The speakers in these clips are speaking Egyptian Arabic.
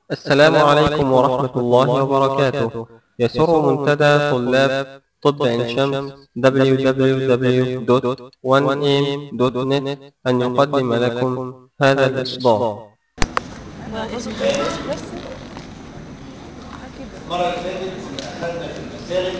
السلام عليكم ورحمة الله وبركاته يسر منتدى طلاب طب عين شمس www.1am.net أن يقدم لكم هذا الإصدار المرة اللي فاتت أخذنا في المسالك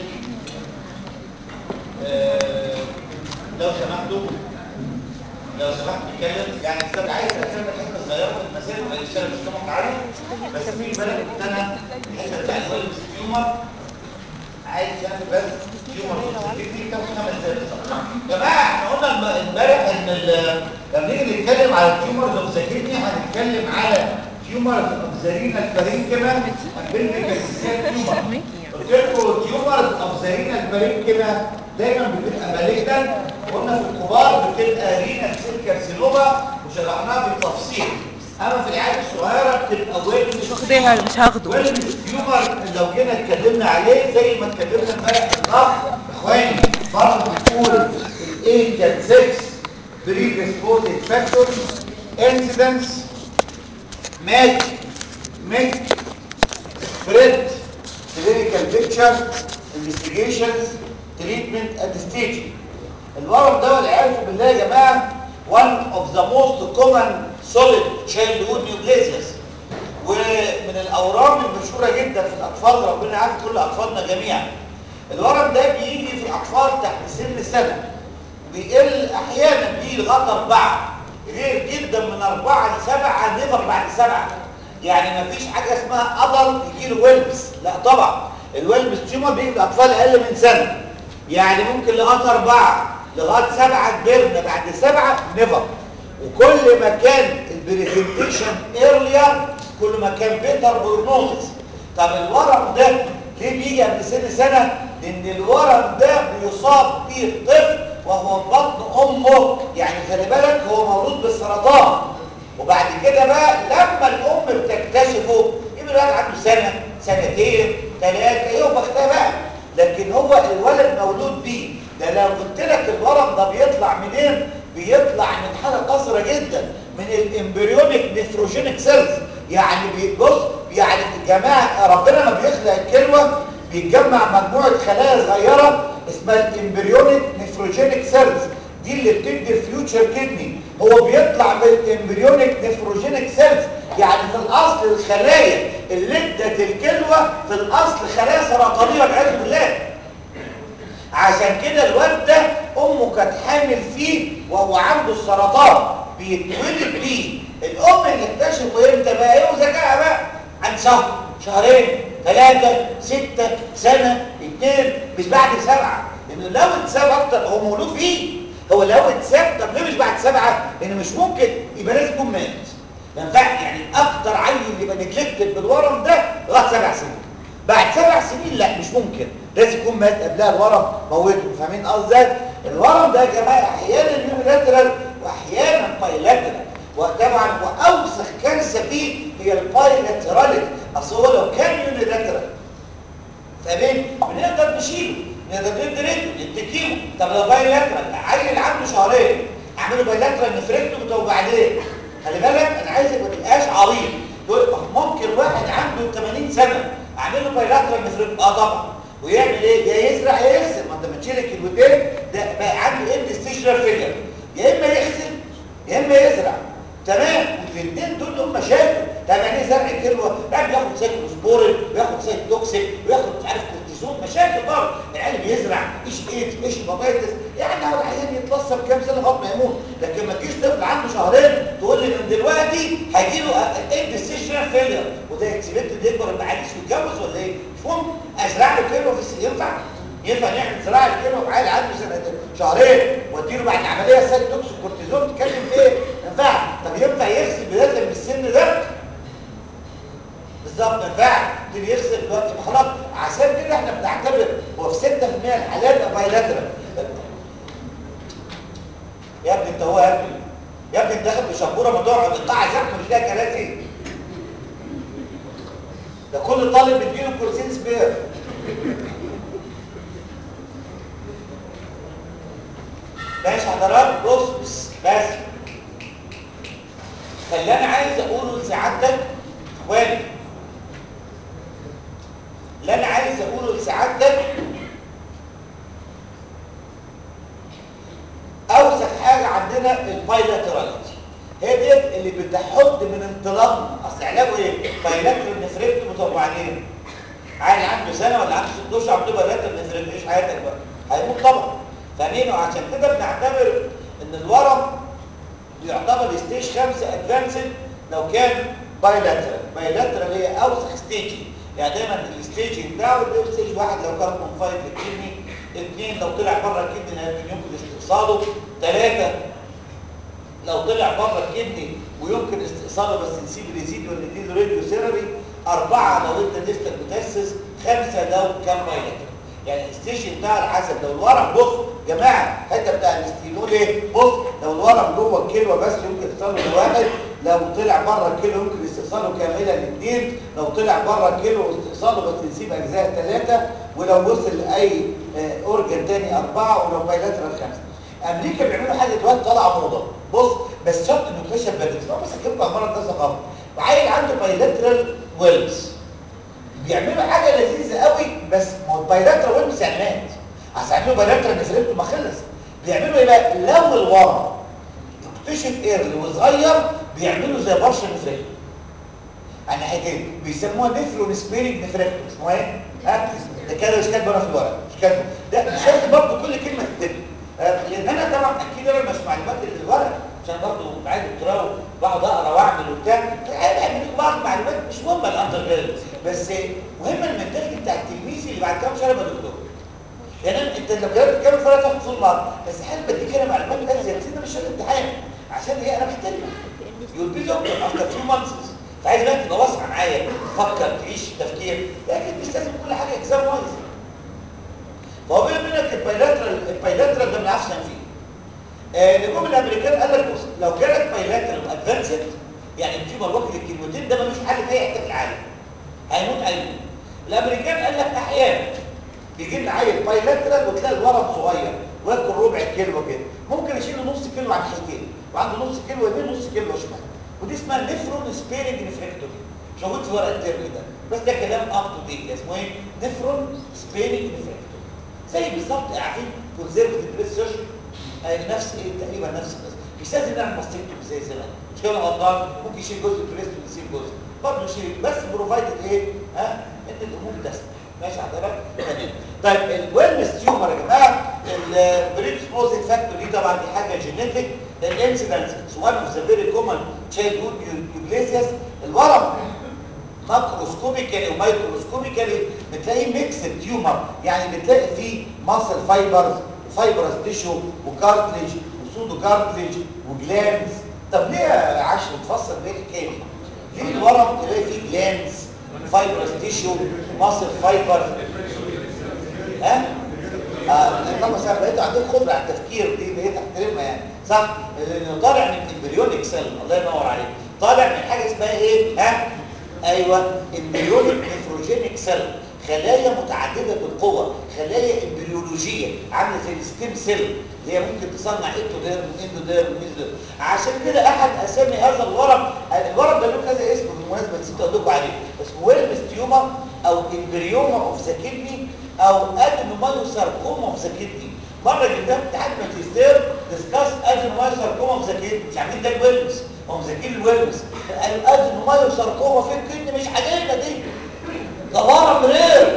آه، لو سمحتوا لو سمحت نتكلم يعني استاذ عايز اتكلم حته صغيره في المسالك ما يشتغل مش طبعا عارف بس في بالك ان انا الحته بتاع الويلز تيومر عايز اعمل بس تيومر سكتي كام خمس دقايق بالظبط يا جماعه احنا قلنا الم- امبارح ان ال- لما نيجي نتكلم على التيومرز اوف ذاكرتي هنتكلم على تيومرز اوف ذارينا الفارينكما امبليكال تيومر قلت لكم تيومرز اوف ذارينا الفارينكما دايما بتبقى مالجنا قلنا في الكبار بتبقى رينا سيل كارسينوما وشرحناها بالتفصيل اما في العيال الصغيره بتبقى ويل مش واخداها مش هاخده ويل تيومر لو جينا اتكلمنا عليه زي ما اتكلمنا امبارح في الضغط اخواني برضه بتقول الايه كان 6 predisposing factors incidence مات مات spread clinical picture investigations treatment and staging الورم ده والعياذ بالله يا جماعه one of the most common solid childhood neoplasias ومن الاورام المشهوره جدا في الاطفال ربنا يعافي كل اطفالنا جميعا الورم ده بيجي في الاطفال تحت سن سنه بيقل احيانا بيجي لغايه اربعه غير جدا من اربعه لسبعه نيفر بعد سبعه يعني ما فيش حاجه اسمها قدر يجي له ويلبس لا طبعا الويلبس تيومر بيجي للاطفال اقل من سنه يعني ممكن لغايه اربعه لغايه سبعه كبرنا بعد سبعه نيفر وكل ما كان البريزنتيشن ايرلير كل ما كان بيتر بروجنوزس طب الورم ده ليه بيجي قبل سن سنه لان الورم ده بيصاب به الطفل وهو في بطن امه يعني خلي بالك هو مولود بالسرطان وبعد كده بقى لما الام بتكتشفه يبقى الولد عنده سنه سنتين ثلاثه ايه وبختها بقى لكن هو الولد مولود بيه ده لو قلت لك الورم ده بيطلع منين بيطلع من حاجه قصيره جدا من الامبريونيك نيفروجينيك سيلز يعني بيبص يعني الجماعه ربنا ما بيخلق الكلوه بيتجمع مجموعه خلايا صغيره اسمها الامبريونيك نيفروجينيك سيلز دي اللي بتدي الفيوتشر كدني هو بيطلع من الامبريونيك نيفروجينيك سيلز يعني في الاصل الخلايا اللي ادت الكلوه في الاصل خلايا سرطانيه والعياذ بالله عشان كده الواد ده امه كانت حامل فيه وهو عنده السرطان بيتولد بيه الام اللي اكتشفه امتى بقى ايه وذكائها بقى عند شهر شهرين ثلاثة ستة سنة اتنين مش بعد سبعة لانه لو اتساب اكتر هو مولود فيه هو لو اتساب طب ليه مش بعد سبعة لان مش ممكن يبقى لازم يكون مات ما ينفعش يعني اكتر عيل يبقى نجلكتد بالورم ده لغايه سبع سنين بعد سبع سنين لا مش ممكن لازم يكون مات قبلها الورم موته فاهمين قصدي الورم ده يا جماعه احيانا يونيلاترال واحيانا بايلاترال وطبعا واوسخ كارثه فيه هي البايلاتراليتي اصل هو لو كان يونيلاترال فاهمين بنقدر نشيله نقدر ندي ريتو ندي كيمو طب لو بايلاترال عيل عنده شهرين اعمله بايلاترال نفركته وبعدين خلي بالك انا عايزك ما تبقاش عريض تقول ممكن واحد عنده 80 سنه اعمل له بايلاترال نفركته اه طبعا ويعمل ايه يا يزرع يا يغسل ما انت ما تشيل الكلوتين ده بقى عنده اند ستيشنال فيلر يا اما يغسل يا اما يزرع تمام والاثنين دول هم مشاكل طب يعني ايه زرع كلوه لا بياخد سايكلوسبورين بياخد سايكلوكسيك بياخد مش عارف كورتيزون مشاكل برضه العيال بيزرع ايش ايدز ايش بطاطس يعني هو العيان يتلصم كام سنه لغايه ما يموت لكن ما تجيش طفل عنده شهرين تقول لي من دلوقتي هيجي له اند ستيشنال فيلر وده اكسبكتد يكبر يبقى عايز يتجوز ولا ايه؟ مش ممكن ازرع له كلوه في الس- ينفع؟ ينفع نعمل زراعه الكلوه في عيل عنده سنه شهرين واديله بعد العمليه سايد توكس كورتيزون تتكلم في ايه؟ ينفع طب ينفع يغسل بدايه من السن ده؟ بالظبط ما ينفعش يبتدي يغسل دلوقتي يبقى خلاص عشان كده احنا بنعتبر هو في 6% من الحالات بايلاترال يا ابني انت هو يا ابني يا ابني انت داخل بشبوره ما تقعد القاعه زحمه مش لاقي كراسي ده كل طالب بيديله كرسيين سبير ماشي حضرات بص بس بس فاللي انا عايز اقوله لسعادتك اخواني علاجه ايه بايلاترال نفريكتومي طب وبعدين عيل عنده سنه ولا عنده ست اشهر عنده بايلاترال نفريكتومي ايش حياتك بقى هيموت طبعا فاهمين وعشان كده بنعتبر ان الورم يعتبر ستيج 5 ادفانسد لو كان بايلاترال بايلاترال هي اوسخ ستيج يعني دايما الستيج بتاعه اللي ستيج واحد لو كان كونفايد للكدني اثنين لو طلع بره الكدني يمكن استئصاله ثلاثه لو طلع بره الكدني ويمكن استئصاله بس نسيب الريزيد ونديله راديو ثيرابي أربعة لو أنت ديستك بتأسس خمسة لو كان بايلاترال يعني الستيشن بتاع على حسب لو الورم بص جماعة الحته بتاع الاستيلول ايه بص لو الورم جوه الكلوة بس يمكن استئصاله لواحد لو طلع بره الكيلو يمكن استئصاله كاملا لاثنين لو طلع بره الكيلو استئصاله بس نسيب أجزاء ثلاثة ولو وصل لأي أورجن تاني أربعة ولو بايلاترال خمسة امريكا بيعملوا حاجه دلوقتي طالعه موضه بص بس شرط انه اكتشف بدري اسمعوا بس اكتبوا على المره ده ثقافه عيل عنده بايلاترال ويلز بيعملوا حاجه لذيذه قوي بس ما هو بايلاترال ويلز يعني مات اصل عملوا بايلاترال نفرته ما خلص بيعملوا ايه بقى لو الورم اكتشف ايرلي وصغير بيعملوا زي برشا نفرته على ناحيتين بيسموها نفرون سبيرنج نفرته اسمها ايه؟ ها ده كده مش كاتبه في الورق مش كاتبه ده مش لازم برضه كل كلمه تكتبها لان انا طبعا اكيد انا مش معلومات اللي في الورق عشان برضه معايا دكتوراه وبقعد اقرا واعمل وبتاع بعمل بعض المعلومات مش مهمه الاندر جراد بس مهمه المنتاليتي بتاع التلميذ اللي بعد كام شهر يبقى دكتور يعني انت لو جربت تتكلم في ورقه تاخد بعض بس حابب اديك انا معلومات اساسيه بس انت مش شرط امتحان عشان هي انا محتاجها يقول بي دكتور افتر فيو مانثس فعايز بقى تبقى واسعه معايا تفكر تعيش تفكير لكن مش لازم كل حاجه اكزام وايز فهو بيقول منك البايلاترال البايلاترال ده ما نعرفش نعمل فيه آه نجوم الامريكان قال لك بص لو جالك بايلاترال ادفانسد يعني التيومر واخد الكلمتين ده ملوش حل في اي حته في العالم هيموت هيموت الامريكان قال لك احيانا بيجي لنا عيل بايلاترال وتلاقي الورم صغير واكل ربع كيلو كده ممكن اشيل له نص كيلو عن حيتين وعنده نص كيلو يمين نص كيلو شمال ودي اسمها نفرون سبيرنج نفركتومي مش موجود في ورق الترم ده بس ده كلام اب تو ديت اسمه ايه نفرون سبيرنج نفركتومي زي بالظبط عارفين كونزرفتيف بريس سيرجري نفس ايه تقريبا نفس القصه مش لازم نعمل ماستكتومي زي زمان مش كده غلطان ممكن يشيل جزء بريست ويسيب جزء برضه يشيل بس بروفايدد ايه ها ان الامور تسمح ماشي حضرتك تمام طيب الويلنس تيومر يا جماعه البريدسبوزنج فاكتور دي طبعا دي حاجه جينيتك الانسيدنس وان اوف ذا فيري كومن تشايلد هود يوبليسيس الورم ماكروسكوبيكالي ومايكروسكوبيكالي بتلاقيه ميكس تيومر يعني بتلاقي فيه ماسل فايبرز وفايبرس تيشو وكارتليج وسودو كارتليج وجلانز طب ليه يا عاش بتفسر ليه الحكايه دي؟ ليه الورم تلاقي فيه جلانز فايبرس تيشو ماسل فايبر ها؟ اه طبعا صح بقيتوا عندكم خبره على التفكير دي بقيت احترمها يعني صح؟ لانه طالع من امبريونيك سيل الله ينور عليك طالع من حاجه اسمها ايه؟ ها؟ ايوه امبريونيك نيفروجينيك سيل خلايا متعدده القوه خلايا امبريولوجيه عامله زي الستيم سيل اللي هي ممكن تصنع اكتوديرم واندوديرم وميزوديرم عشان كده احد اسامي هذا الورم الورم ده له كذا اسم بالمناسبه نسيت اقول لكم عليه اسمه ويلمس تيومر او امبريوما اوف ذا كدني او ادينومايوساركوما اوف ذا كدني مره جبتها في امتحان ماجستير ديسكاس ادينومايوساركوما اوف ذا كدني مش عارفين ده الويلمس هم ذاكرين الويلمس الادينومايوساركوما في الكدني مش حاجتنا دي ده ورم رير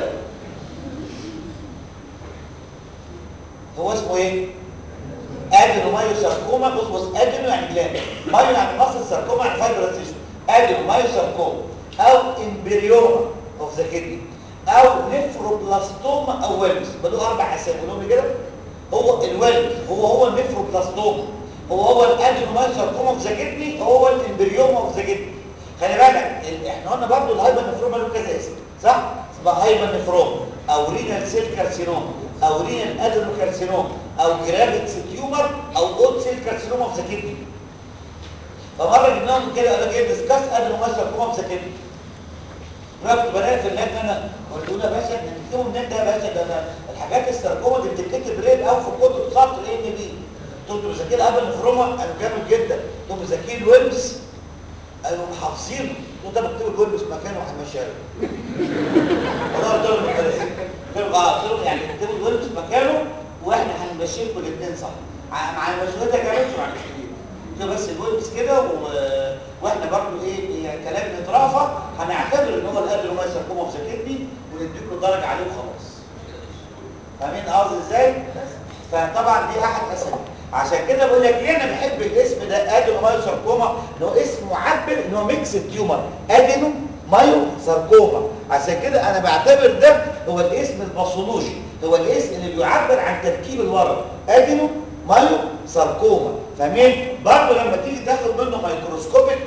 هو اسمه ايه ادينومايوساركوما بص بص ادينو يعني جلاند مايو يعني مصل ساركوما يعني فايبرس تيشو ادينومايوساركوما او امبريوما اوف ذا كدني او نفروبلاستوما او ويلمس بدو اربع اسامي قولهم كده هو الويلمس هو هو النفروبلاستوما هو هو الادينومايوساركوما اوف ذا كدني هو الامبريوما اوف ذا كدني خلي بالك احنا قلنا برضه الهايبر نفروما له كذا اسم صح اسمها هايبر نفروما او رينال سيل كارسينوما او رينال ادينو كارسينوما او جرافيت تيومر او اود سيل كارسينوما اوف ذا كدني فمره جبناهم كده قال لك ايه ديسكاس ادينومايوساركوما اوف ذا كدني رحت بلاقي في اللجنه انا قلت له يا باشا احنا بنكتبهم منين ده يا باشا ده انا الحاجات الساركوما دي بتتكتب ريد او في الكتب سطر ايه ان بي قلت له ذاكير قبل نفروما قالوا جامد جدا قلت له ذاكير ويلمس قالوا حافظينه قلت له ده بكتب الويلمس مكانه وهنمشيها له والله قلت له المدرس قلت له اه قلت له يعني اكتبوا الويلمس مكانه واحنا هنمشي لكم الاثنين صح مع المسؤوليه كانت مع المسؤوليه قلت له بس الويلمس كده و... واحنا برضو ايه يعني كلام اضرافه هنعتبر ان هو الادرينومايوساركوما في ذاكرتي ونديك له درجه عليه وخلاص فاهمين قصدي ازاي فطبعا دي احد اسامي عشان كده بقول لك ليه انا بحب الاسم ده ادينو مايو ساركوما ان هو اسم معبر ان هو ميكس تيومر ادينو مايو ساركوما عشان كده انا بعتبر ده هو الاسم الباثولوجي هو الاسم اللي بيعبر عن تركيب الورم ادينو مايو ساركوما فاهمين برضه لما تيجي تاخد منه مايكروسكوبيك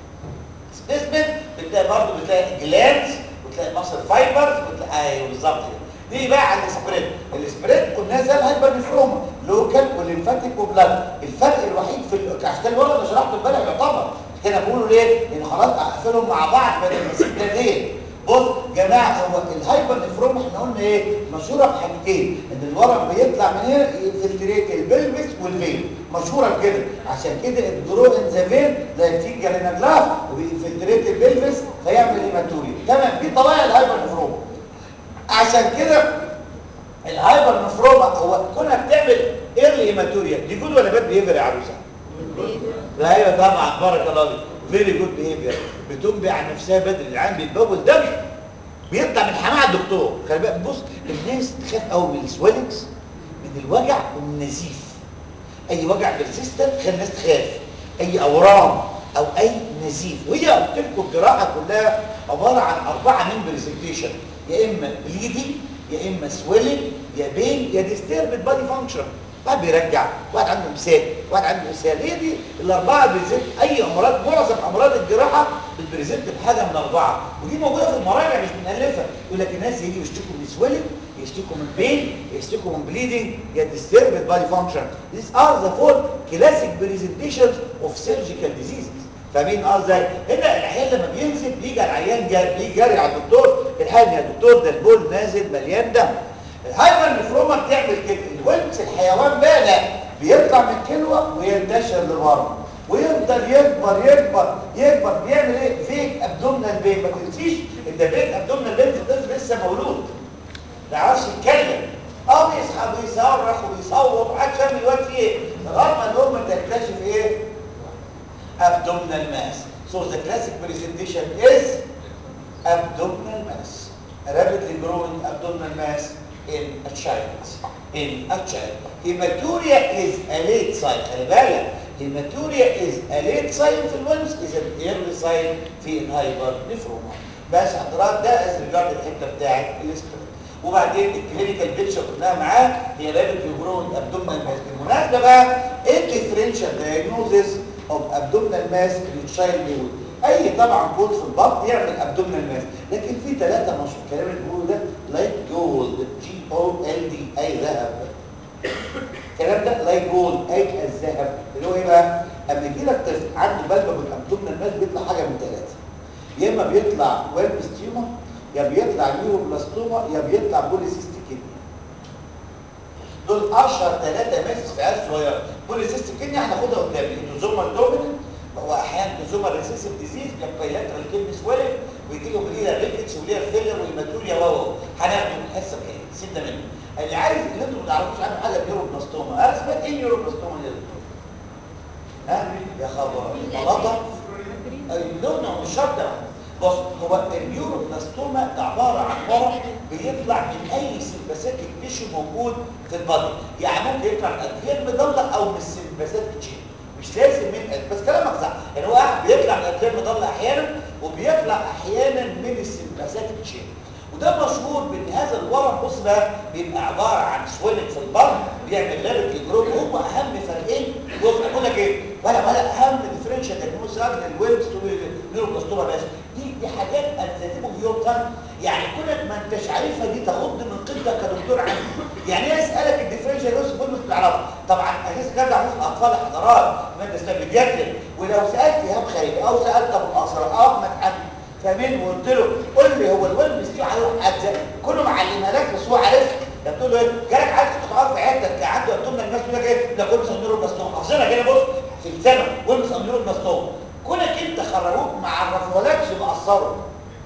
سبيسمن بتلاقي برضه بتلاقي جلاندز وتلاقي مصر فايبرز وتلاقي ايوه بالظبط كده دي بقى على السبريد السبريد قلنا زي الهايبر نفروما لوكال والليمفاتيك وبلاد الفرق الوحيد في ال- عشان كده الورق اللي شرحته امبارح يعتبر كده بقولوا ليه لان خلاص اقفلهم مع بعض بدل ما اسيب ده ليه بص جماعه هو الهايبر نفروما احنا قلنا ايه مشهوره بحاجتين ان الورم بيطلع من هنا يفلتريت البلفس والفين مشهوره بكده عشان كده الجرو ان ذا فين لا يكتيك جاليناجراف وبيفلتريت البلفس فيعمل هيماتوريا تمام دي طبيعه الهايبر نفروما عشان كده الهايبر نفروما هو كنا بتعمل ايرلي هيماتوريا دي جود ولا باد بيهيفير يا عروسه لا ايوه طبعا بارك الله فيك فيري جود بيهيفير بتنبئ عن نفسها بدري العين بيتبول دم بيطلع من حماة الدكتور خلي بالك بص الناس تخاف قوي من السويلنجز من الوجع ومن النزيف اي وجع بيرسيستنت خلي الناس تخاف اي اورام او اي نزيف وهي قلت لكم الجراحه كلها عباره عن اربعه من برزنتيشن يا اما بليدنج يا اما سويلنج يا بين يا ديستربد بادي فانكشن واحد بيرجع واحد عنده امساك واحد عنده اسهال هي دي الاربعه بريزنت اي امراض معظم امراض الجراحه بتبريزنت بحاجه من اربعه ودي موجوده في المراجع مش بنالفها يقول لك الناس يجي يشتكوا من سويلنج يشتكوا من بين يشتكوا من بليدنج يا disturbed body function these are the four classic presentations of surgical diseases فاهمين اه ازاي هنا العيان لما بينزل بيجي على العيان جاري بيجي جاري على الدكتور الحقني يا دكتور ده البول نازل مليان دم الهايبر نفروما بتعمل كده الولبس الحيوان بقى لا بيطلع من الكلوه وينتشر لبره ويفضل يكبر يكبر يكبر بيعمل ايه فيك ابدومينال بين ما تنسيش ان ده فيك ابدومينال بين في طفل لسه مولود ما يعرفش يتكلم اه بيصحى ويصرخ ويصوت ومحدش فاهم الواد فيه ايه لغايه ما الام تكتشف ايه abdominal mass so the classic presentation is abdominal mass rapidly growing abdominal mass in a child in a child hematuria is a late sign خلي بالك hematuria is a late sign في الونس is an early sign في الهايبر نفروما بس حضرات ده از ريجارد الحته بتاعت الاسترويد وبعدين الكلينيكال بيكتشر قلناها معاه هي رابط جروند ابدومينال ماس بالمناسبه بقى ايه الديفرنشال دايجنوزس اوف ابدومينال ماس ان تشايلد اي طبعا كود في البطن يعمل ابدومينال ماس لكن في ثلاثه مشهور الكلام اللي بيقوله ده لايك جولد جي او ال دي اي ذهب الكلام ده لايك جولد اي الذهب اللي هو ايه بقى اما يجي لك طفل عنده بلبه بالابدومينال ماس بيطلع حاجه من ثلاثه يا اما بيطلع ويلبس تيومر يا بيطلع نيوروبلاستوما يا بيطلع بوليسيستيك كدني دول اشهر ثلاثه ماسس في عيال صغيره بوليسيستيك كدني هناخدها قدام انتوزومال دوميننت واحيانا انتوزومال ريسيسيف ديزيز كان بايلاترال كدني سويلنج ويجي لهم ليها ريكتس وليها فيلر وهيماتوريا واو هناخده الحصه الجايه سيبنا منه اللي عايز اللي انتوا ما تعرفوش عنه حاجه النيوروبلاستوما انا سمعت ايه النيوروبلاستوما دي يا دكتور؟ ها يا خبر غلطه اللون مش شرط بص هو النيوروبلاستوما ده عباره عن ورم بيطلع من اي سمباثيك تيشو موجود في البادي يعني ممكن يطلع من الادريال مضله او من السمباثيك تيشو مش لازم من بس كلامك صح يعني هو واحد بيطلع من الادريال مضله احيانا وبيطلع احيانا من السمباثيك تيشو وده مشهور بان هذا الورم بص بقى بيبقى عباره عن سويلنج في البطن بيعمل لابت الجروب وهم اهم فرقين بص اقول لك ايه ولا ولا اهم ديفرنشال دايجنوز من الويلبس تو نيوروبلاستوما بس دي دي حاجات التزموا بيوتها يعني كونك ما انتش عارفها دي تاخد من قدك كدكتور عندي يعني ايه اسالك الديفرنشال دايجنوز كله مش تعرفها طبعا اساس كده عارف الاطفال حضارات ما انت بيديك ولو سالت ايهاب خيري او سالت ابو الاسرى او احمد حمدي فاهمين وقلت له قول لي هو الويلبس دي هيروح اجزاء كله معلمها لك بس هو عارف تقول له ايه جالك عايز تقعد في عيادتك عنده ابدومينال ماس يقول لك ايه ده كله سنيرو بلاستوم حافظينها كده بص في السنه كله سنيرو بلاستوم كونك انت خرجوك ما عرفولكش مقصره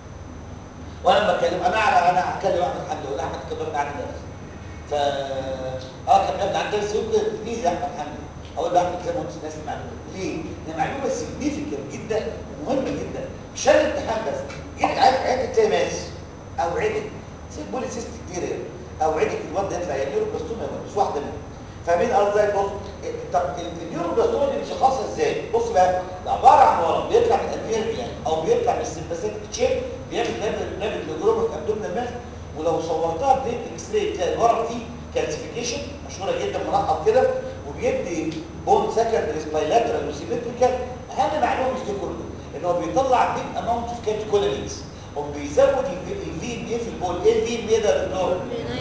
وانا بتكلم انا انا هتكلم احمد حمدي ولا احمد كبر قاعد درس ف اه كان ابن عن درس يمكن تلميذ احمد حمدي اقول له احمد زي ما قلت الناس المعلومه ليه؟ لان معلومه سيجنيفيكانت جدا ومهمه جدا مش هذا الامتحان بس جيت عارف عيادة تلاقي ماس او عدد زي البوليسيست كتير يعني او عدد الواد ده يطلع يعملوا بلاستوما مش واحده منهم فاهمين قصدي ازاي بص طب النيوروبلاستوما دي بتشخصها ازاي بص بقى ده عباره عن ورم بيطلع من الانفير يعني او بيطلع من السمباثيك تشيب بيعمل ليفل ليفل لجروب ابدومينال ماس ولو صورتها بريد اكس راي تلاقي الورم فيه كالسيفيكيشن مشهوره جدا منقط كده وبيدي بون سكندري سبايلاترال وسيمتريكال اهم معلومه مش دي كله ان هو بيطلع بيج اماونت اوف كاتيكولامينز وبيزود الفي ام اي في البول ايه الفي ام اي ده يا دكتور؟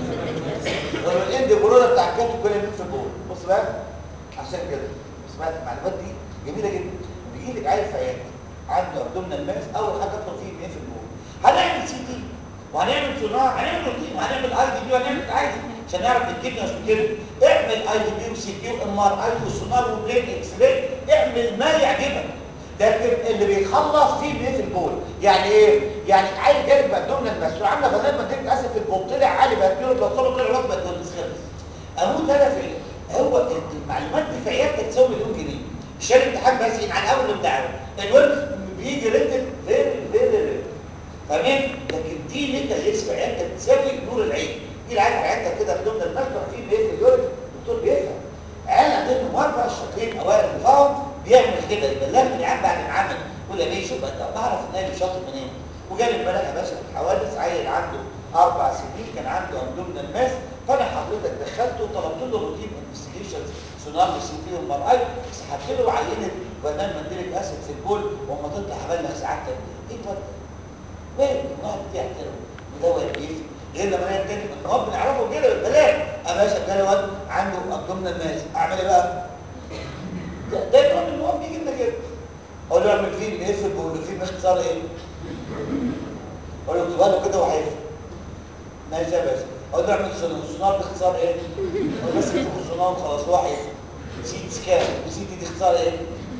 هو الاند برودكت بتاع الكاتيكولامين في البول بص بقى عشان كده بص بقى المعلومات دي جميله جدا بيجي لك عيل في عيادتك عنده ابدومينال ماس اول حاجه تطلب فيه ام اي في البول هنعمل سي تي وهنعمل سونار هنعمل روتين وهنعمل اي دي بي وهنعمل عادي عشان نعرف الكدني مش كده اعمل اي دي بي وسي تي وام ار اي وسونار وبلين اكس راي اعمل ما يعجبك لكن اللي بيخلص فيه ايه في البول يعني ايه يعني عيل جالب مقدوم المسؤول عامله غلاب مدينه اسف في البول طلع عالي بقى له بلطمه طلع وجبه تونس خلص اموت انا في هو المعلومات دي في عيادتك تساوي مليون جنيه الشارع امتحان بس عن اول امتحان الولد بيجي ريتد فيري فيري فاهمين لكن دي ليك الاسم عيادتك تساوي نور العين دي العيال في عيادتك كده بدون المسبح فيه بيفهم الولد الدكتور بيفهم عيال عندهم موافقه شاطرين اوائل الفهم بيعمل كده يبلغ من العيال بعد ما عمل يقول يا بيه شوف انا بعرف النادي شاطر منين وجالي امبارح يا باشا في الحوادث عيل عنده اربع سنين كان عنده ابدومينال ماس فانا حضرتك دخلته وطلبت له روتين انفستيجيشنز سونار سي تي ام ار اي سحبت له عينه فنان منديلك اسيد في البول وما تطلع هبلغ ساعات ايه ده؟ وين الواحد دي يحترم وده هو يبيف غير لما الاقي التاني من هو بنعرفه كده بالبلاغ يا باشا جالي واد عنده ابدومينال ماس اعمل ايه بقى؟ ده ده نوع من النوع بيجي لنا كده اقول له اعمل فيه ايه في بقول له فيه باختصار ايه اقول له اكتبها له كده وهيفهم ماشي يا باشا اقول له اعمل سونار باختصار ايه اقول له بس اكتب سونار وخلاص هو هيفهم سي سكان سي تي دي اختصار ايه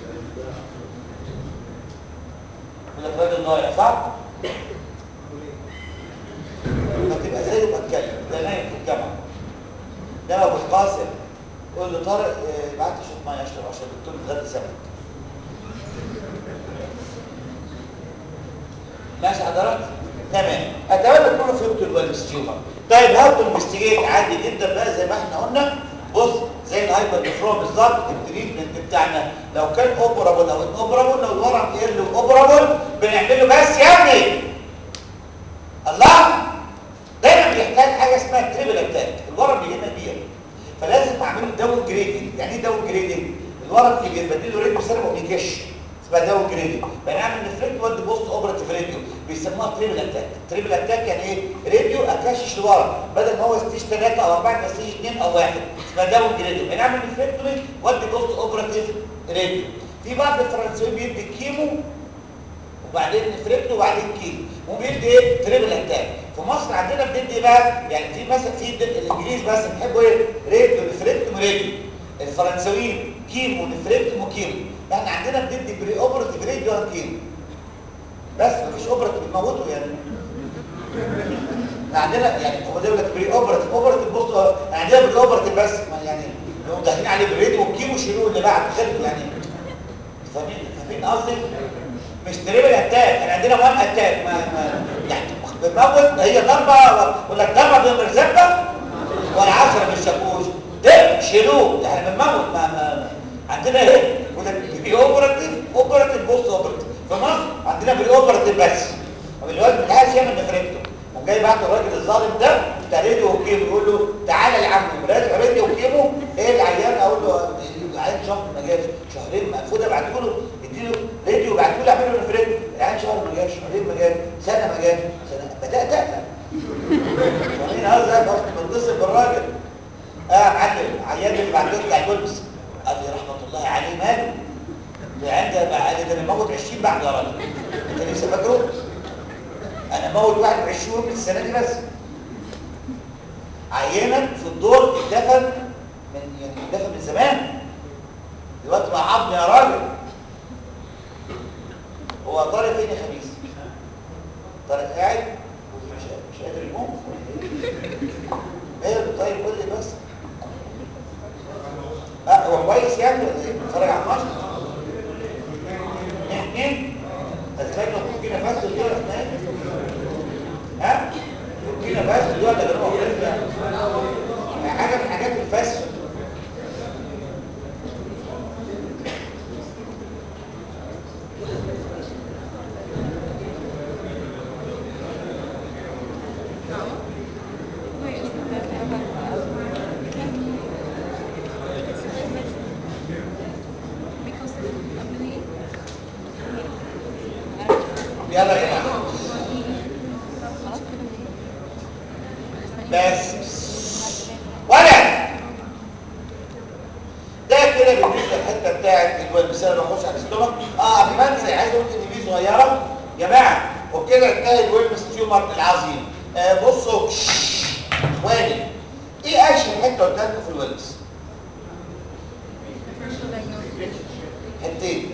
يقول لك راجل ضايع صح ما تبقى زيه بتكلم ده نايم في الجامعه ده ابو القاسم قول له طارق ابعت لي شوط ميه اشرب عشان الدكتور بيتغدى سمك ماشي حضرتك تمام اتمنى تكونوا فهمتوا الوالستيومر طيب هاو انفستيجيت عادي جدا بقى زي ما احنا قلنا بص زي الهايبر نفرون بالظبط التريتمنت بتاعنا لو كان اوبرابل او ان اوبرابل لو الورم ايرلي اوبرابل بنعمله بس يا ابني الله دايما بيحتاج حاجه اسمها تريبل اتاك الورم بيجي لنا كبير فلازم اعمله داون جريدنج يعني ايه داون جريدنج الورم كبير بديله ريد بسبب ما بيكش اسمها داون جريدنج بنعمل نفريك ودي بوست اوبراتيف راديو بيسموها تريبل اتاك تريبل اتاك يعني ايه راديو اكشش الورم بدل ما هو ستيج 3 او 4 يبقى ستيج 2 او 1 اسمها داون جريدنج بنعمل نفريكتومي ودي بوست اوبراتيف راديو في بعض الفرنسيين بيدي كيمو وبعدين نفركته وبعدين كيلو وبيدي ايه تريبل اتاك في مصر عندنا بندي بقى يعني في مثلا في الانجليز بس بيحبوا ايه راديو نفركتوم راديو الفرنساويين كيمو نفركتوم وكيمو احنا عندنا بندي بري اوبرتيف راديو كيمو بس مفيش اوبرتيف بتموته يعني عندنا يعني هو ده لك بري اوبرتيف اوبرتيف بص عندنا بري اوبرتيف بس يعني لو داخلين عليه بالراديو والكيمو شيلوه اللي بعد خلوا يعني فاهمين فاهمين قصدي مش تريبل اتاك احنا عندنا وان اتاك ما, ما يعني بنموت هي ضربه يقول لك ضربه بالمرزبه ولا 10 بالشاكوش ده شيلوه احنا بنموت ما, ما عندنا ايه يقول لك في اوبراتيف اوبراتيف بوست اوبراتيف في مصر عندنا بالاوبراتيف بس الواد مش عايز يعمل نفرته وجاي بعت الراجل الظالم ده بتاع راديو وكيمو يقول له تعالى يا عم راجع راديو وكيمو ايه العيان اقول له العيان شهر ما جاش شهرين مقفول ابعته له اديله راديو وبعته له اعمل له نفرته العيان شهر ما جاش شهرين ما جاش سنه ما جاش سنه بدات اقلق فاهمين قصدي بتصل بالراجل اه يا معلم عيان اللي بعته بتاع الولبس قال لي رحمه الله عليه ماله العيان ده بقى قال لي ده انا موت 20 بعد يا راجل انت لسه فاكره انا موت 21 من السنه دي بس عينك في الدور اتدفن من يعني اتدفن من زمان دلوقتي مع عظم يا راجل هو طارق فين يا خميس طارق قاعد مش مش قادر يقوم ماله طيب قول لي بس اه هو كويس يعني ولا ايه بتتفرج على الماتش اثنين هتلاقي بوركينا فاسو دي ولا اسمها ايه ها بوركينا فاسو دي ولا جنوب افريقيا حاجه من حاجات الفاسو يلا يا جماعه بس ولا ده كده بالنسبه للحته بتاعت الويب انا بخش على الاستومك اه قبل ما انسى عايز اقول ان دي صغيره يا جماعه وبكده انتهى الويب تيومر العظيم آه بصوا اخواني ايه اشهر حته قلت لكم في الويبس حتتين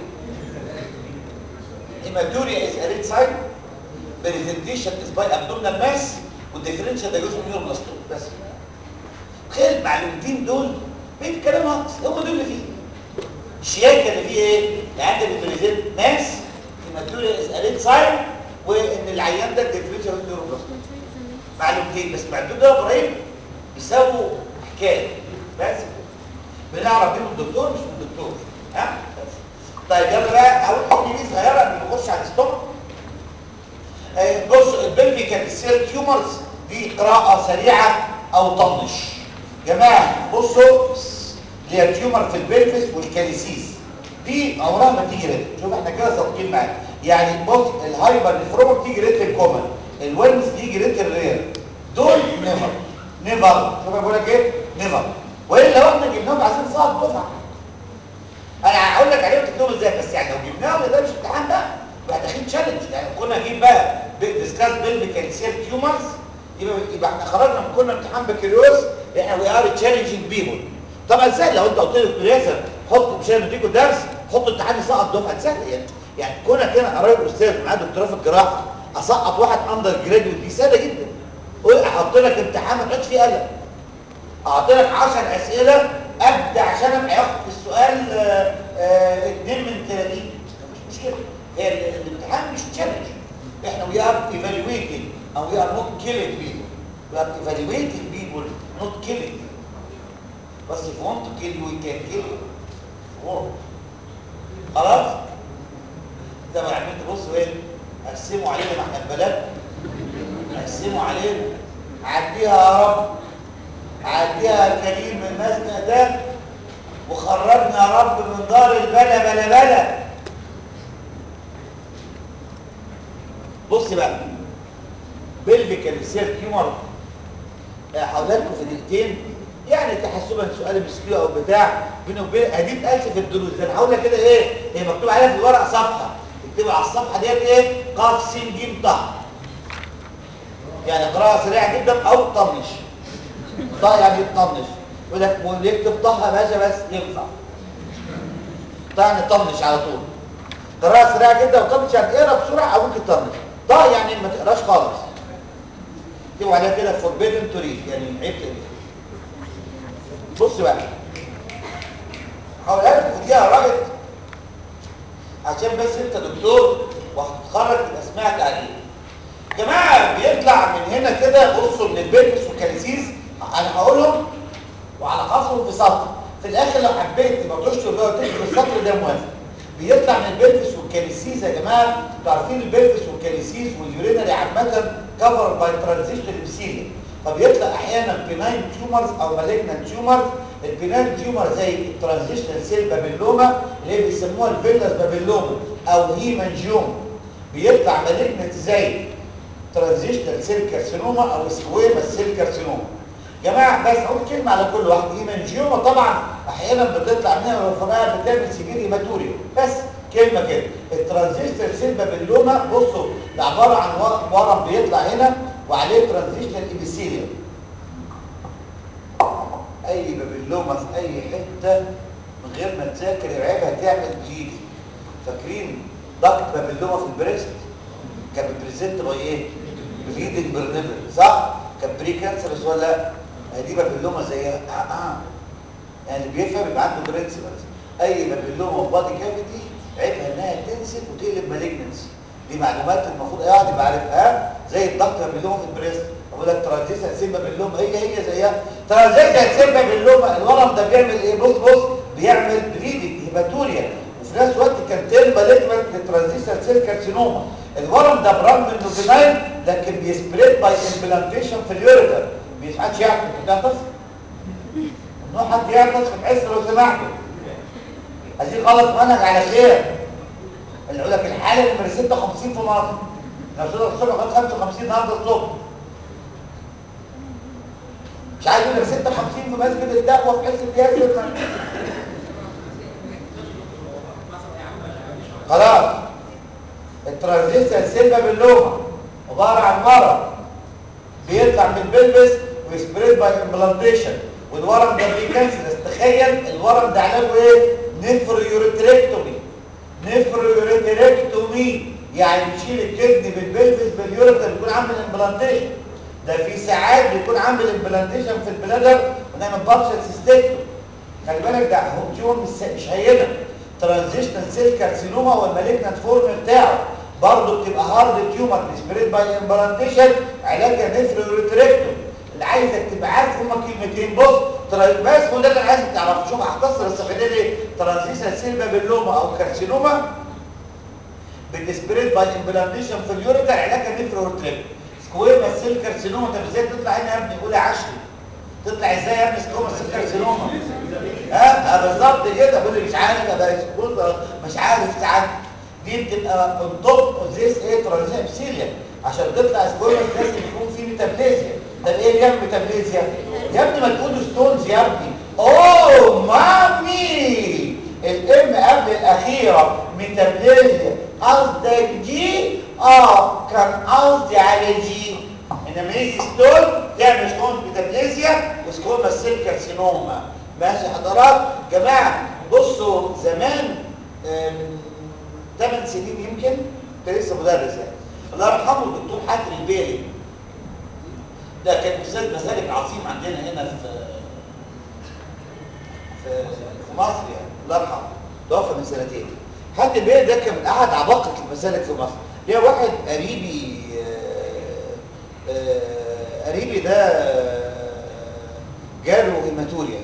hematuria is a red sign presentation is by abdominal mass والديفرنشال ده جزء من البلاستوم بس تخيل المعلومتين دول بيت كلام هقص هم دول اللي فيه الشياكه اللي فيه ايه؟ يعني عندك البريزنت ماس hematuria is a red sign وان العيان ده الديفرنشال من البلاستوم معلومتين بس معلومتين دول ابراهيم بيساووا حكايه بس بنعرف مين الدكتور مش من الدكتور ها بس طيب يلا بقى اول حاجه دي صغيره قبل ما نخش على الستومك آه بص البلفيكال سيل تيومرز دي قراءه سريعه او طنش جماعه بصوا اللي هي تيومر في البلفس والكاليسيس دي عمرها ما تيجي ريت شوف احنا كده صادقين معاك يعني بص الهايبر نفروما بتيجي ريت الكومن الويلمز بيجي ريت الرير دول نيفر نيفر شوف بقول لك ايه نيفر والا لو احنا جبناهم عايزين نصعد دفعه انا هقول لك عليهم تكتبوا ازاي بس يعني لو جبناهم ده مش امتحان بقى بقى داخلين تشالنج يعني كنا نجيب بقى ديسكاس بيلفيكال سيل تيومرز يبقى يبقى احنا خرجنا من كنا امتحان بكالوريوس احنا وي ار تشالنجينج بيبول طبعا سهل لو انت قلت لي دكتور ياسر حط مش انا بديكوا درس حط امتحان يسقط دفعه سهل يعني يعني كونك هنا قرايب استاذ معاه دكتوراه في الجراحه اسقط واحد اندر جراديويت دي سهله جدا قول احط لك امتحان ما تقعدش فيه قلق احط لك 10 اسئله ابدا عشان ابقى ياخد في السؤال 2 من 30 مش مشكله هي الامتحان مش تشالنج احنا وي ار ايفالويتنج او وي ار نوت كيلينج بيبل وي ار ايفالويتنج بيبل نوت كيلينج بس if you want to kill you we can kill you War. خلاص ده ما عملت بصوا ايه قسموا علينا ما احنا البلد قسموا علينا عديها يا رب عديها يا كريم من المسجد ده وخرجنا يا رب من دار البلا بلا بلا بص بقى بلفيكال سير تيومر هقولها لكم في دقيقتين يعني تحسبا سؤال مسكيو او بتاع بيني وبين هدي اتقالت في الدروس ده انا هقول لك كده ايه هي مكتوب عليها في الورقه صفحه اكتب على الصفحه ديت ايه قاف س ج ط يعني قراءه سريعه جدا او طنش ط يعني يطنش يقول لك واللي يكتب طه يا باشا بس ينفع ط يعني طنش على طول قراءه سريعه جدا وطنش يعني اقرا بسرعه او ممكن تطنش ط يعني ما تقراش خالص اكتبوا عليها كده فوربيدن تو ريد يعني عيب تقرا بص بقى هقولها لك في دقيقه راجل عشان بس انت دكتور وهتتخرج تبقى سمعت عليه جماعه بيطلع من هنا كده بصوا من البيتس والكاليسيس انا هقولهم وعلى خاصهم في سطر في الاخر لو حبيت تبقى تشطر بقى وتكتب السطر ده موافق بيطلع من البلفس والكاليسيس يا جماعه انتوا عارفين البلفس والكاليسيس واليورينري عامه كفر باي ترانزيشن ابسيليا فبيطلع احيانا بيناين تيومرز او مالجنان تيومرز البيناين تيومر زي الترانزيشنال سيل بابيلوما اللي هي بيسموها الفيلاس بابيلوما او هيمانجيوم بيطلع مالجنت زي ترانزيشنال سيل كارسينوما او سكويما سيل كارسينوما جماعه بس اقول كلمه على كل واحد هيمانجيوما طبعا احيانا بتطلع منها الرفقاء بتعمل سيفير هيماتوريا بس كلمه كده الترانزيشنال سيل بابيلوما بصوا ده عباره عن ورم بيطلع هنا وعليه ترانزيشنال ابيثيليوم اي بابيلوما في اي حته من غير ما تذاكر العيب هتعمل بليدنج فاكرين ضغط بابيلوما في البريست كان بريزنت باي ايه بليدنج برنبل صح كان بري كانسرس ولا لا دي بابيلوما زيها يعني اللي بيفهم يبقى عنده برنسبلز اي بابيلوما بادي كافيتي عيبها انها تنسف وتقلب مالجنسي دي معلومات المفروض اي واحد يبقى عارفها زي الضغط بابيلوما في البريست اقول لك ترانزيشن سيل بابيلوما هي هي زيها ترانزيشن سيل بابيلوما الورم ده بيعمل ايه بص بص بيعمل بليدنج هيباتوريا وفي نفس الوقت كان تيرم مالجنت للترانزيشن سيل كارسينوما الورم ده برغم انه بناين لكن بيسبريد باي امبلانتيشن في اليوريتر مش حدش يعرف بتعطس ممنوع حد يعطس في الحصه لو سمحتوا عايزين خلص منهج على خير اللي يقول لك الحاله نمره 56 في مصر لو صدق الصبح خد 55 النهارده الصبح مش عايز نمره 56 في مسجد التقوى في حصه ياسر خلاص الترانزيستور سيلفا باللومه عباره عن مرض بيطلع من البلبس ويسبريد باي امبلانتيشن والورم ده بريكانسرس تخيل الورم ده علاجه ايه نفريوريتريكتومي نفريوريتريكتومي يعني بيشيل الكدني بالبلبس باليوريتر بيكون عامل امبلانتيشن ده في ساعات بيكون عامل امبلانتيشن في البلادر ونعمل بارشل سيستكتومي خلي بالك ده هو تيوم مش هينه ترانزيشنال سيل كارسينوما هو المالجنت فورم بتاعه برضه بتبقى هارد تيومر سبريد باي امبلانتيشن علاجها نفريوريتريكتومي اللي عايزك تبقى عارف هما كلمتين بص بس هو ده اللي عايزك تعرفه شوف هختصر الصفحتين ايه ترانزيشنال سيل بابيلوما او كارسينوما بتسبريد باي امبلانتيشن في اليوريتر علاجها نفريوريتريكتومي سكويما سيل كارسينوما طب ازاي تطلع هنا يا ابني قول يا عشري تطلع ازاي يا ابني سكويما سيل كارسينوما ها أه بالظبط كده بقول لي مش عارف ابقى مش عارف ساعات دي بتبقى اون توب ذيس ايه ترانزيشن ابسيليا عشان تطلع سكويما لازم يكون في ميتابليزيا طب ايه اللي يعمل ميتابليزيا يا ابني ما تقول ستونز يا ابني اوه مامي الام قبل الاخيره ميتابليزيا قصدك جي اه كان قصدي على جي انما يجي ستون تعمل ستون ميتابليزيا وسكوما سيل كارسينوما ماشي حضرات جماعه بصوا زمان من 8 سنين يمكن كان لسه مدرس يعني الله يرحمه الدكتور حاتم البيلي ده كان استاذ مسالك عظيم عندنا هنا في في, في مصر يعني الله يرحمه توفى من سنتين حاتم البيلي ده كان من احد عباقره المسالك في مصر ليه واحد قريبي آآ آآ قريبي ده جاله هيماتوريا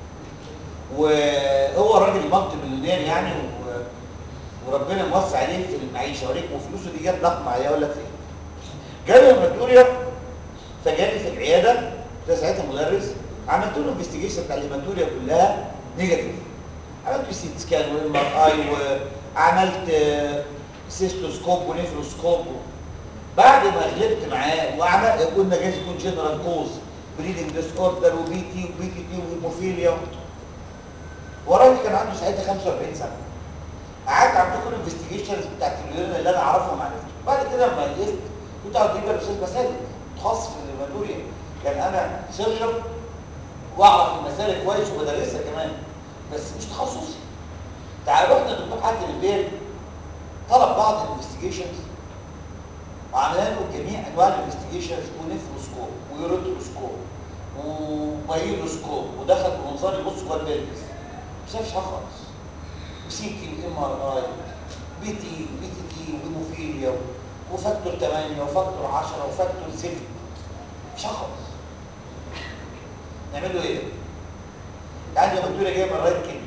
وهو راجل مالتي مليونير يعني و... وربنا موسع عليه في المعيشه ولكن وفلوسه دي جت ضخمه عليه اقول لك ايه جاله هيماتوريا فجالي في العياده ده ساعتها مدرس عملت له انفستيجيشن بتاع الهيماتوريا كلها نيجاتيف عملت سيت سكان وام ار اي وعملت سيستوسكوب ونيفروسكوب بعد ما غلبت معاه وعمل قلنا جايز يكون جنرال كوز بريدنج ديس اوردر وبي تي وبي تي تي وهيموفيليا وراجل كان عنده ساعتها 45 سنه قعدت عملت كل الانفستيجيشنز بتاعت اليورين اللي انا اعرفهم عرفت بعد كده لما لقيت كنت قاعد اجيب الاستاذ مسالك متخصص في الهيماتوريا كان انا سيرجر واعرف المسالك كويس وبدرسها كمان بس مش تخصصي تعال رحنا للدكتور حاتم البيل طلب بعض الانفستيجيشنز وعملنا له جميع انواع الانفستيجيشنز ونفروسكوب ويوروتروسكوب وبايلوسكوب ودخل بمنظار يبص جوه البلبس ما شافش حاجه خالص وسي تي وام ار اي بي تي وبي تي تي وهيموفيليا وفاكتور 8 وفاكتور 10 وفاكتور 6 مش خالص نعمل له ايه؟ عندي دكتوره جايه من رايت كده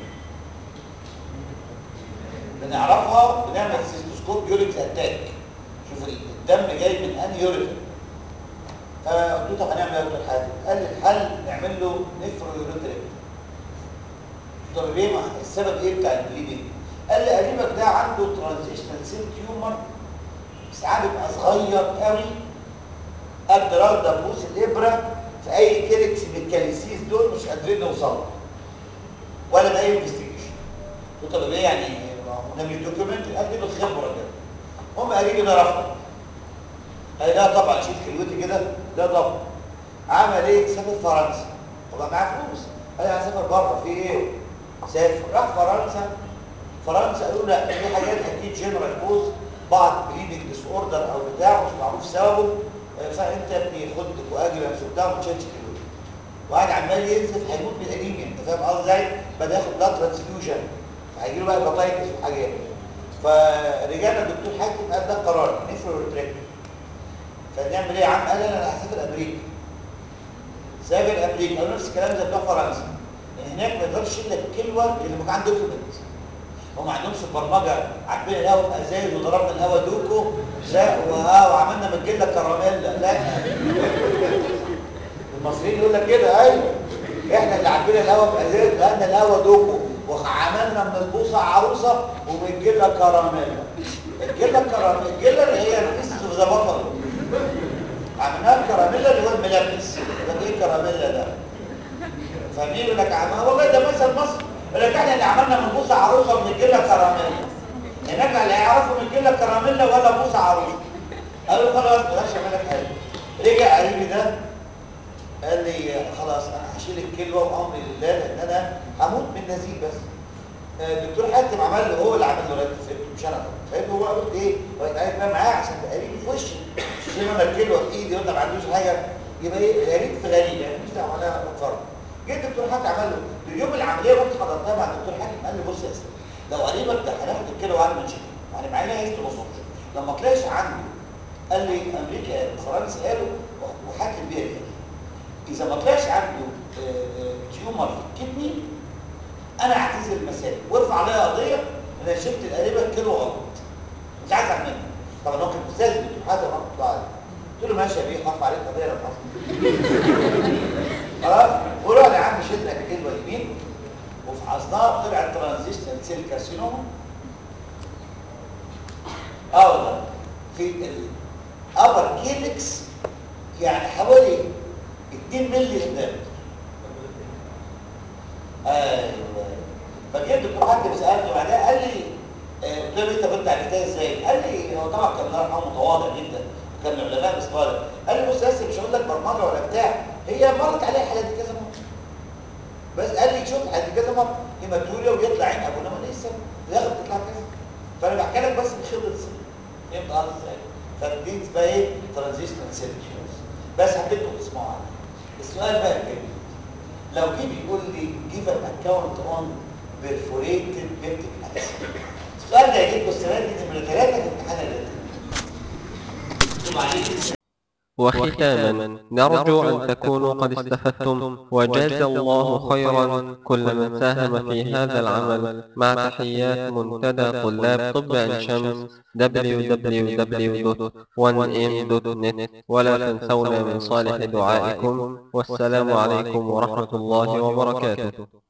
بنعرفها بنعمل سيستوسكوب يوريك اتاك شوف الدم جاي من انهي يوريك فقلت له طب هنعمل ايه يا دكتور حاتم؟ قال لي الحل نعمل له نفرو يوريتريك طب ليه ما السبب ايه بتاع البليدنج؟ قال لي قريبك ده عنده ترانزيشنال سيل تيومر ساعات بيبقى صغير قوي قد رد بوس الابره في اي كيركس من الكاليسيس دول مش قادرين نوصل ولا باي انفستيجيشن قلت له طب ايه يعني ده مش دوكيومنت قال لي بالخبره كده هم قريبي ده رفض قال لا طبعا شيل كلوتي كده لا طبعا عمل ايه سافر فرنسا وبقى معاه فلوس قال لي هسافر بره في ايه سافر راح فرنسا فرنسا قالوا لا في حاجات اكيد جنرال كوز بعض بريدنج ديس اوردر او بتاع مش معروف سببه فانت ابني خد كواجلانس وبتاع وما تشيلش كيلو واحد عمال ينزف هيموت من الانيميا انت فاهم قصدي ازاي بدا ياخد بلاد ترانسفيوجن هيجي له بقى هيباتايتس وحاجات فرجعنا الدكتور حاتم قال ده قرار نفرو فنعمل ايه يا عم قال انا هسافر امريكا سافر امريكا قالوا نفس الكلام زي بتوع فرنسا هناك ما يقدرش يشيل لك كلوه اللي ما عنده دوكيمنت هم ما عندهمش البرمجه عاجبين الهوا بازايز وضربنا الهوا دوكو لا وها وعملنا مجله كراميلا لا المصريين يقول لك كده ايوه احنا اللي عارفين الهوا بازايز لان الهوا دوكو وعملنا من البوصه عروسه ومجله كراميلا الجله كراميلا الجله اللي هي الفيس اوف ذا بافلو عملناها كراميلا اللي هو الملبس ده ايه كراميلا ده فاهمين يقول لك عمها والله ده مثل مصر يقول لك احنا اللي عملنا من بوصه عروسه وبنجيلها كراميلا هناك لا يعرفوا نجيلها كراميلا ولا بوصه عروسه قالوا خلاص بلاش اعمل لك حاجه رجع قريبي ده قال لي خلاص انا هشيل الكلوه وامري لله لان انا هموت من نزيف بس الدكتور حاتم عمل له هو اللي عمل له رد مش انا فاهم هو قلت ايه بقيت قاعد بقى معاه عشان ده قريب في وشي مش زي ما انا الكلوه في ايدي وانت ما عندوش حاجه يبقى ايه غريب في غريب يعني مش دعوه انا بتفرج جيت الدكتور حاتم عمل له اليوم العمليه رحت حضرتها مع الدكتور حاتم قال لي بص يا استاذ لو قريبك ده هناخد الكلوه وعلى من شكله يعني معانا هيست بصوت لما طلعش عنده قال لي امريكا قالوا فرنسا قالوا وحاكم بيها دي اذا ما طلعش عنده تيومر في الكدني انا اعتذر المسائل وارفع عليا قضيه انا شفت القريبه كيلو غلط مش عايز اعملها طبعا هو كان استاذ دكتور حاتم رحمه الله عليه قلت له ماشي يا بيه هرفع عليك قضيه لو حصل خلاص قولوا يا عم شلنا الكلوه يمين وفحصناها طلع ترانزيشنال سيل كارسينوما اه والله في الابر كيلكس يعني حوالي 2 مللي قدام ايوه فجيت الدكتور حاتم سالته بعدها قال لي قلت له انت كنت عرفتها ازاي؟ قال لي هو طبعا كان الله يرحمه متواضع جدا وكان من علماء الاصفار قال لي بص يا اسطى مش هقول لك برمجه ولا بتاع هي مرت عليها الحالات دي كذا مره بس قال لي شوف الحالات دي كذا مره هيماتوريا ويطلع عين ابونا ما ايه السبب؟ الاخر بتطلع كذا فانا بحكي لك بس بخبره السن فهمت قصدي ازاي؟ فدي اسمها ايه؟ ترانزيشنال سيل بس هتبقوا تسمعوا عنها السؤال بقى كده لو جه بيقول لي جيف ان اكونت اون بيرفوريتد بيبتيك السر السؤال ده هيجيبكم السنه دي نمره ثلاثه في امتحان الريتم وختاما نرجو أن تكونوا قد استفدتم وجاز الله خيرا كل من ساهم في هذا العمل مع تحيات منتدى طلاب طب عين شمس www.1m.net ولا تنسونا من صالح دعائكم والسلام عليكم ورحمة الله وبركاته